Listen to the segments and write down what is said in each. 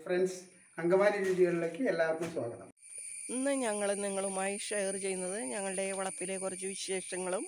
friends Angamaly രുചികളിലേക്ക് എല്ലാവർക്കും സ്വാഗതം ഇന്ന് ഞങ്ങൾ നിങ്ങളുമായി ഷെയർ ചെയ്യുന്നത് ഞങ്ങളുടെ വളപ്പിലെ കുറച്ച് വിശേഷങ്ങളും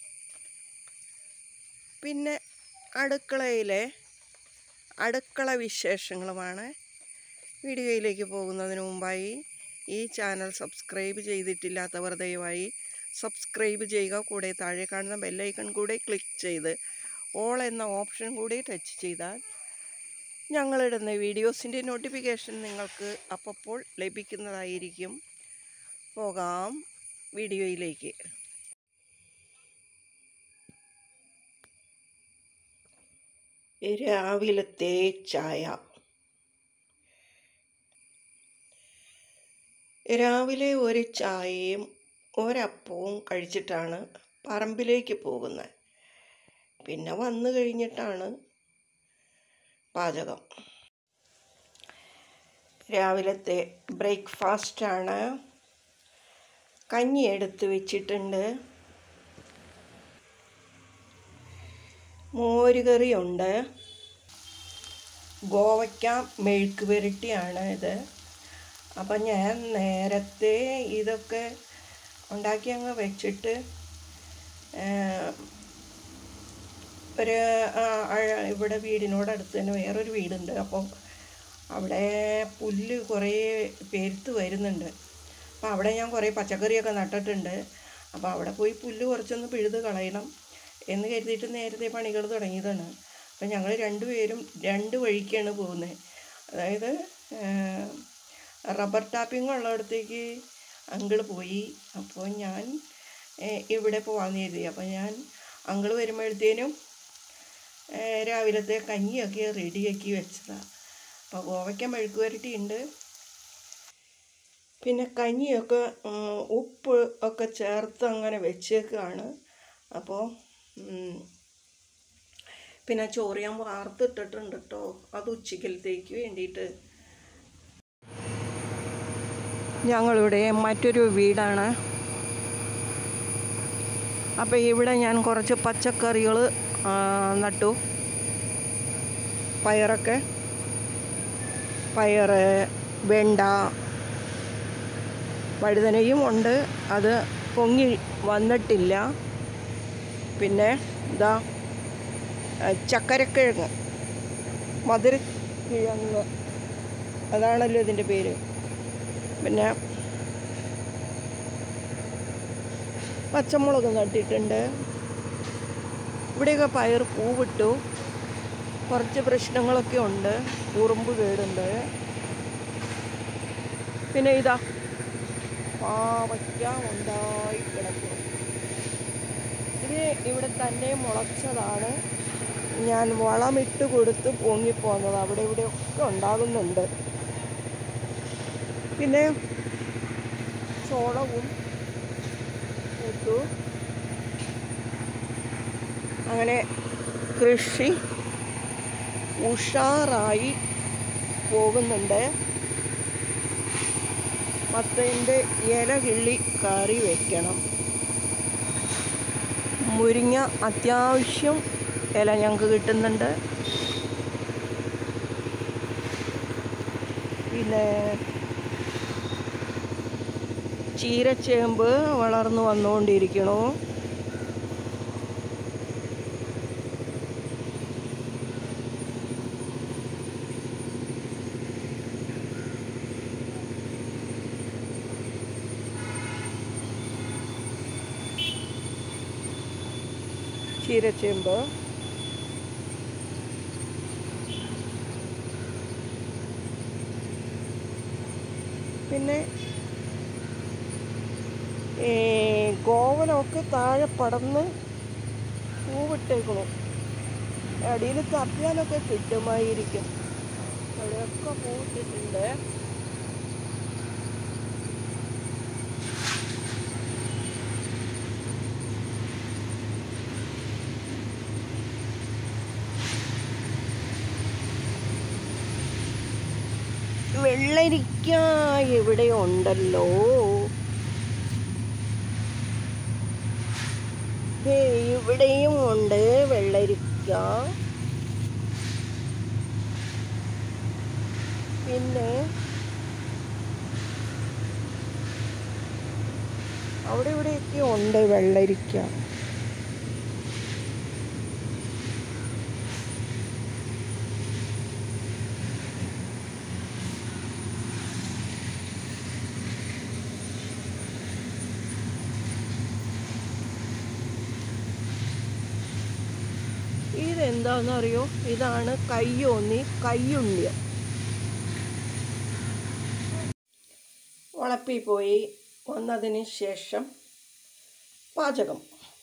പിന്നെ അടുക്കളയിലെ അടുക്കള വിശേഷങ്ങളുമാണ് വീഡിയോയിലേക്ക് പോകുന്നതിന് മുമ്പായി ഈ ചാനൽ സബ്സ്ക്രൈബ് ചെയ്തിട്ടില്ലാത്തവർ ദയവായി സബ്സ്ക്രൈബ് ചെയ്യുക കൂടെ താഴെ കാണുന്ന ബെല്ലൈക്കൺ കൂടെ ക്ലിക്ക് ചെയ്ത് ഓൾ എന്ന ഓപ്ഷൻ കൂടി ടച്ച് ചെയ്താൽ ഞങ്ങളിടുന്ന വീഡിയോസിൻ്റെ നോട്ടിഫിക്കേഷൻ നിങ്ങൾക്ക് അപ്പോൾ ലഭിക്കുന്നതായിരിക്കും പോകാം വീഡിയോയിലേക്ക് രാവിലത്തെ ചായ രാവിലെ ഒരു ചായയും ഒരപ്പവും കഴിച്ചിട്ടാണ് പറമ്പിലേക്ക് പോകുന്നത് പിന്നെ വന്നു കഴിഞ്ഞിട്ടാണ് പാചകം രാവിലത്തെ ബ്രേക്ക്ഫാസ്റ്റാണ് കഞ്ഞി എടുത്ത് വെച്ചിട്ടുണ്ട് മോരുകറിയുണ്ട് ഗോവയ്ക്ക മെഴുക്ക് പുരട്ടിയാണ് ഇത് അപ്പം ഞാൻ നേരത്തെ ഇതൊക്കെ ഉണ്ടാക്കി അങ്ങ് വെച്ചിട്ട് ഒരു ഇവിടെ വീടിനോടടുത്ത് തന്നെ വേറൊരു വീടുണ്ട് അപ്പോൾ അവിടെ പുല്ല് കുറേ പെരുത്ത് വരുന്നുണ്ട് അപ്പോൾ അവിടെ ഞാൻ കുറേ പച്ചക്കറിയൊക്കെ നട്ടിട്ടുണ്ട് അപ്പോൾ അവിടെ പോയി പുല്ല് കുറച്ചൊന്ന് പിഴുത് കളയണം എന്ന് കരുതിയിട്ട് നേരത്തെ പണികൾ തുടങ്ങിയതാണ് അപ്പോൾ ഞങ്ങൾ രണ്ടുപേരും രണ്ട് വഴിക്കാണ് പോകുന്നത് അതായത് റബ്ബർ ടാപ്പിംഗ് ഉള്ളിടത്തേക്ക് അങ്കിൾ പോയി അപ്പോൾ ഞാൻ ഇവിടെ പോകാമെന്ന് കരുതി അപ്പോൾ ഞാൻ അങ്കിൾ വരുമ്പോഴത്തേനും രാവിലത്തെ കഞ്ഞിയൊക്കെ റെഡിയാക്കി വെച്ചതാണ് അപ്പോൾ ഗോവയ്ക്ക മെഴുക്ക് പുരട്ടിയുണ്ട് പിന്നെ കഞ്ഞിയൊക്കെ ഉപ്പ് ഒക്കെ ചേർത്ത് അങ്ങനെ വെച്ചേക്കാണ് അപ്പോൾ പിന്നെ ചോറ് ഞാൻ വാർത്തിട്ടിട്ടുണ്ട് കേട്ടോ അത് ഉച്ചക്കലത്തേക്ക് വേണ്ടിയിട്ട് ഞങ്ങളുടെ മറ്റൊരു വീടാണ് അപ്പോൾ ഇവിടെ ഞാൻ കുറച്ച് പച്ചക്കറികൾ നട്ടു പയറൊക്കെ പയർ വെണ്ട വഴുതനയും ഉണ്ട് അത് പൊങ്ങി വന്നിട്ടില്ല പിന്നെ ഇതാ ചക്കരക്കിഴങ്ങ് മധുരക്കിഴങ്ങ് അതാണല്ലോ ഇതിൻ്റെ പേര് പിന്നെ പച്ചമുളക് നട്ടിട്ടുണ്ട് ഇവിടെയൊക്കെ പയർ പൂവിട്ടു കുറച്ച് പ്രശ്നങ്ങളൊക്കെ ഉണ്ട് ഉറുമ്പ് കേടുണ്ട് പിന്നെ ഇതാ പാവയ്ക്ക ഉണ്ടായി കിടക്കുന്നു ഇത് ഇവിടെ തന്നെ മുളച്ചതാണ് ഞാൻ വളമിട്ട് കൊടുത്ത് പൊങ്ങിപ്പോന്നത് അവിടെ ഇവിടെയൊക്കെ ഉണ്ടാകുന്നുണ്ട് പിന്നെ ചോളവും ഇട്ടു അങ്ങനെ കൃഷി ഉഷാറായി പോകുന്നുണ്ട് മത്തൻ്റെ ഇല കിള്ളി കറി വയ്ക്കണം മുരിങ്ങ അത്യാവശ്യം ഇല ഞങ്ങൾക്ക് കിട്ടുന്നുണ്ട് പിന്നെ ചീരച്ചേമ്പ് വളർന്നു വന്നുകൊണ്ടിരിക്കണു ചീരച്ചേമ്പ് പിന്നെ ഗോവനൊക്കെ താഴെ പടന്ന് പൂവിട്ടേക്കണു അടിയിൽ തപ്പിയാലൊക്കെ കിട്ടുമായിരിക്കും അവിടെയൊക്കെ പൂവിട്ടിട്ടുണ്ട് വെള്ളരിക്ക ഇവിടെ ഉണ്ടല്ലോ ദേ ഇവിടെയും ഉണ്ട് വെള്ളരിക്ക പിന്നെ അവിടെ ഇവിടെയൊക്കെ ഉണ്ട് വെള്ളരിക്ക ഇതെന്താണെന്നറിയോ ഇതാണ് കയ്യോന്നി കയ്യുണ്ണിയം വളപ്പിൽ പോയി വന്നതിന് ശേഷം പാചകം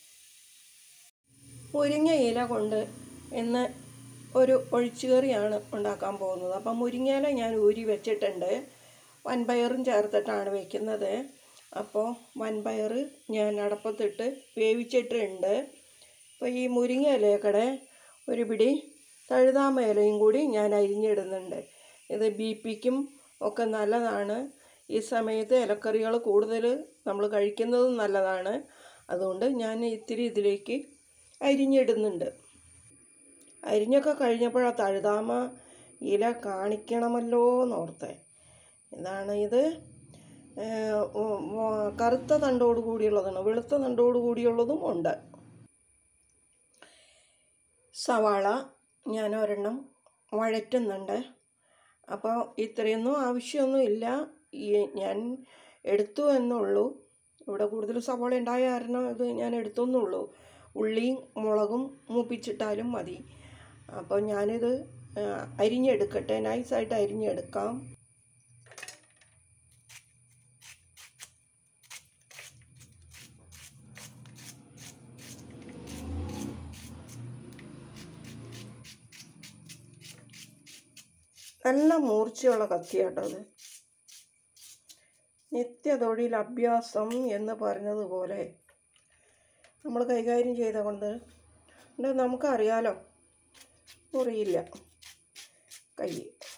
മുരിങ്ങ ഇല കൊണ്ട് ഇന്ന് ഒരു ഒഴിച്ചുകറിയാണ് ഉണ്ടാക്കാൻ പോകുന്നത് അപ്പം മുരിങ്ങയില ഞാൻ ഊരി വെച്ചിട്ടുണ്ട് വൻപയറും ചേർത്തിട്ടാണ് വെക്കുന്നത് അപ്പോൾ വൻപയർ ഞാൻ അടപ്പത്തിട്ട് വേവിച്ചിട്ടുണ്ട് അപ്പോൾ ഈ മുരിങ്ങ ഇലയക്കടെ ഒരു പിടി തഴുതാമ ഇലയും കൂടി ഞാൻ അരിഞ്ഞിടുന്നുണ്ട് ഇത് ബി പിക്കും ഒക്കെ നല്ലതാണ് ഈ സമയത്ത് ഇലക്കറികൾ കൂടുതൽ നമ്മൾ കഴിക്കുന്നതും നല്ലതാണ് അതുകൊണ്ട് ഞാൻ ഇത്തിരി ഇതിലേക്ക് അരിഞ്ഞിടുന്നുണ്ട് അരിഞ്ഞൊക്കെ കഴിഞ്ഞപ്പോഴാ തഴുതാമ ഇല കാണിക്കണമല്ലോ എന്നോർത്തെ ഇതാണ് ഇത് ഏഹ്, ഉം, ഉം, കറുത്ത തണ്ടോട് കൂടിയുള്ളതാണ് വെളുത്ത തണ്ടോട് കൂടിയുള്ളതും ഉണ്ട് സവാള ഞാൻ ഒരെണ്ണം വഴറ്റുന്നുണ്ട് അപ്പോൾ ഇത്രയൊന്നും ആവശ്യമൊന്നും ഇല്ല ഈ ഞാൻ എടുത്തു എന്നുള്ളൂ ഇവിടെ കൂടുതൽ സവാള ഉണ്ടായ കാരണം ഇത് ഞാൻ എടുത്തെന്നുള്ളൂ ഉള്ളിയും മുളകും മൂപ്പിച്ചിട്ടാലും മതി അപ്പോൾ ഞാനിത് ആ, അരിഞ്ഞെടുക്കട്ടെ നൈസായിട്ട് അരിഞ്ഞെടുക്കാം നല്ല മൂർച്ചയുള്ള കത്തിയാട്ടോ അത് നിത്യതൊഴിൽ അഭ്യാസം എന്ന് പറഞ്ഞതുപോലെ നമ്മൾ കൈകാര്യം ചെയ്ത കൊണ്ട് ഇത് നമുക്കറിയാലോ മുറിയില്ല കൈ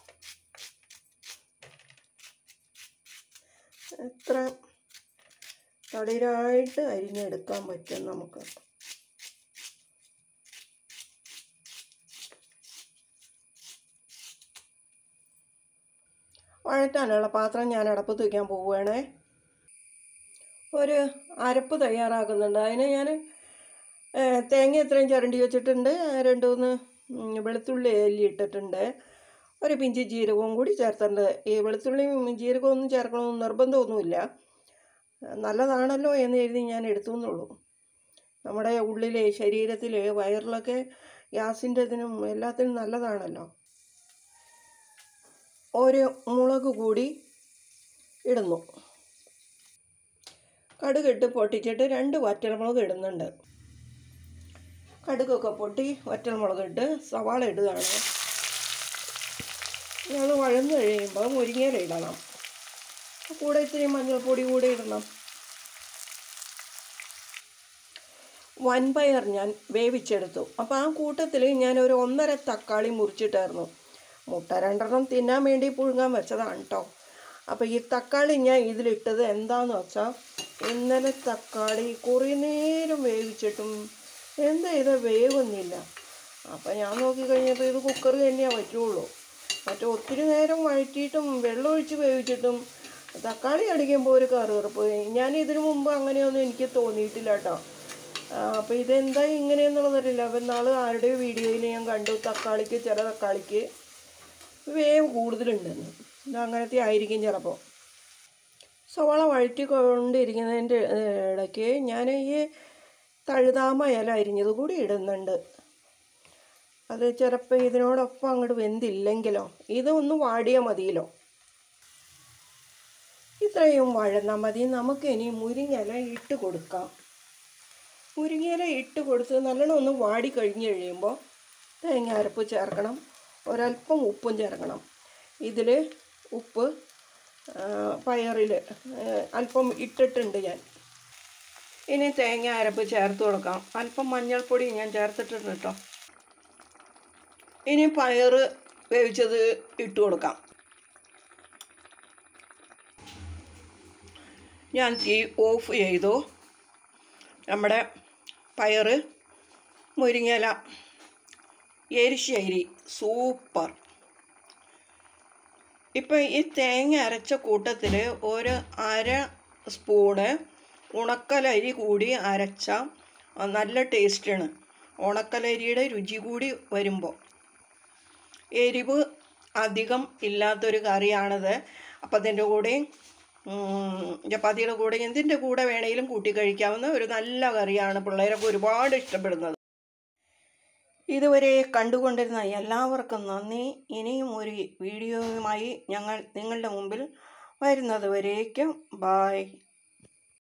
എത്ര തളിരായിട്ട് അരിഞ്ഞെടുക്കാൻ പറ്റും നമുക്ക് വഴറ്റാനുള്ള പാത്രം ഞാൻ അടപ്പത്ത് വയ്ക്കാൻ പോവുകയാണേ ഒരു അരപ്പ് തയ്യാറാക്കുന്നുണ്ട് അതിന് ഞാൻ തേങ്ങ എത്രയും ചിരണ്ടി വെച്ചിട്ടുണ്ട് രണ്ട് മൂന്ന് ഉം, വെളുത്തുള്ളി എല്ലി ഇട്ടിട്ടുണ്ട് ഒരു പിഞ്ച് ജീരകവും കൂടി ചേർത്തിട്ടുണ്ട് ഈ വെളുത്തുള്ളിയും ജീരകവും ഒന്നും ചേർക്കണമെന്ന് നിർബന്ധമൊന്നുമില്ല നല്ലതാണല്ലോ എന്ന് എഴുതി ഞാൻ എടുത്തു എന്നുള്ളൂ നമ്മുടെ ഉള്ളിലെ ശരീരത്തിൽ വയറിലൊക്കെ ഗ്യാസിൻ്റെ ഇതിനും എല്ലാത്തിനും നല്ലതാണല്ലോ ഒരു മുളക് കൂടി ഇടുന്നു കടുകിട്ട് പൊട്ടിച്ചിട്ട് രണ്ട് വറ്റൽമുളക് ഇടുന്നുണ്ട് കടുകൊക്കെ പൊട്ടി വറ്റൽമുളക് ഇട്ട് സവാള ഇടുകയാണ് അത് വഴന്ന് കഴിയുമ്പോൾ മുരിങ്ങയില ഇടണം കൂടെ ഇത്തിരി മഞ്ഞൾപ്പൊടി കൂടെ ഇടണം വൻപയർ ഞാൻ വേവിച്ചെടുത്തു അപ്പോൾ ആ കൂട്ടത്തിൽ ഞാൻ ഒരു ഒന്നര തക്കാളി മുറിച്ചിട്ടായിരുന്നു മുട്ട രണ്ടെണ്ണം തിന്നാൻ വേണ്ടി പുഴുങ്ങാൻ വെച്ചതാണ് കേട്ടോ അപ്പോൾ ഈ തക്കാളി ഞാൻ ഇതിലിട്ടത് എന്താന്ന് വെച്ചാൽ ഇന്നലെ തക്കാളി കുറേ നേരം വേവിച്ചിട്ടും എന്താ ഇത് വേവുന്നില്ല അപ്പോൾ ഞാൻ നോക്കിക്കഴിഞ്ഞപ്പോൾ ഇത് കുക്കർ തന്നെയാണ് പറ്റുള്ളൂ മറ്റേ ഒത്തിരി നേരം വഴറ്റിയിട്ടും വെള്ളമൊഴിച്ച് വേവിച്ചിട്ടും തക്കാളി അടിക്കുമ്പോൾ ഒരു കറുകറുപ്പ് ഞാൻ ഇതിനു മുമ്പ് അങ്ങനെയൊന്നും എനിക്ക് തോന്നിയിട്ടില്ല കേട്ടോ അപ്പോൾ ഇതെന്താ ഇങ്ങനെയെന്നുള്ളതറിയില്ല അപ്പം നാളെ ആരുടെയോ വീഡിയോയിൽ ഞാൻ കണ്ടു തക്കാളിക്ക് ചില തക്കാളിക്ക് വേവ് കൂടുതലുണ്ടെന്ന് ഇത് അങ്ങനത്തെ ആയിരിക്കും ചിലപ്പോൾ സവാള വഴറ്റിക്കൊണ്ടിരിക്കുന്നതിൻ്റെ ഏഹ്, ഇടയ്ക്ക് ഞാൻ ഈ തഴുതാമ ഇല അരിഞ്ഞത് കൂടി ഇടുന്നുണ്ട് അത് ചിലപ്പോൾ ഇതിനോടൊപ്പം അങ്ങോട്ട് വെന്തില്ലെങ്കിലോ ഇത് ഒന്ന് വാടിയാൽ മതിയല്ലോ ഇത്രയും വഴന്നാൽ മതി നമുക്ക് ഇനി മുരിങ്ങയില ഇട്ട് കൊടുക്കാം മുരിങ്ങയില ഇട്ട് കൊടുത്ത് നല്ലോണം ഒന്ന് വാടി കഴിഞ്ഞ് കഴിയുമ്പോൾ തേങ്ങ അരപ്പ് ചേർക്കണം ഒരല്പം ഉപ്പും ചേർക്കണം ഇതിൽ ഉപ്പ് പയറിൽ അല്പം ഇട്ടിട്ടുണ്ട് ഞാൻ ഇനി തേങ്ങ അരപ്പ് ചേർത്ത് കൊടുക്കാം അല്പം മഞ്ഞൾപ്പൊടി ഞാൻ ചേർത്തിട്ടുണ്ട് കേട്ടോ ഇനി പയർ വേവിച്ചത് ഇട്ട് കൊടുക്കാം ഞാൻ തീ ഓഫ് ചെയ്തു നമ്മുടെ പയർ മുരിങ്ങയില എരിശ്ശേരി സൂപ്പർ ഇപ്പം ഈ തേങ്ങ അരച്ച കൂട്ടത്തിൽ ഒരു അര സ്പൂണ് ഉണക്കലരി കൂടി അരച്ച ആ, നല്ല ടേസ്റ്റാണ് ഉണക്കലരിയുടെ രുചി കൂടി വരുമ്പോൾ എരിവ് അധികം ഇല്ലാത്തൊരു കറിയാണിത് അപ്പം അതിൻ്റെ കൂടെയും ഉം, ചപ്പാത്തിയുടെ കൂടെ എന്തിൻ്റെ കൂടെ വേണമെങ്കിലും കൂട്ടി കഴിക്കാവുന്ന ഒരു നല്ല കറിയാണ് പിള്ളേരൊക്കെ ഒരുപാട് ഇഷ്ടപ്പെടുന്നത് ഇതുവരെ കണ്ടുകൊണ്ടിരുന്ന എല്ലാവർക്കും നന്ദി ഇനിയും ഒരു വീഡിയോയുമായി ഞങ്ങൾ നിങ്ങളുടെ മുമ്പിൽ വരുന്നത് വരേക്കും ബായ്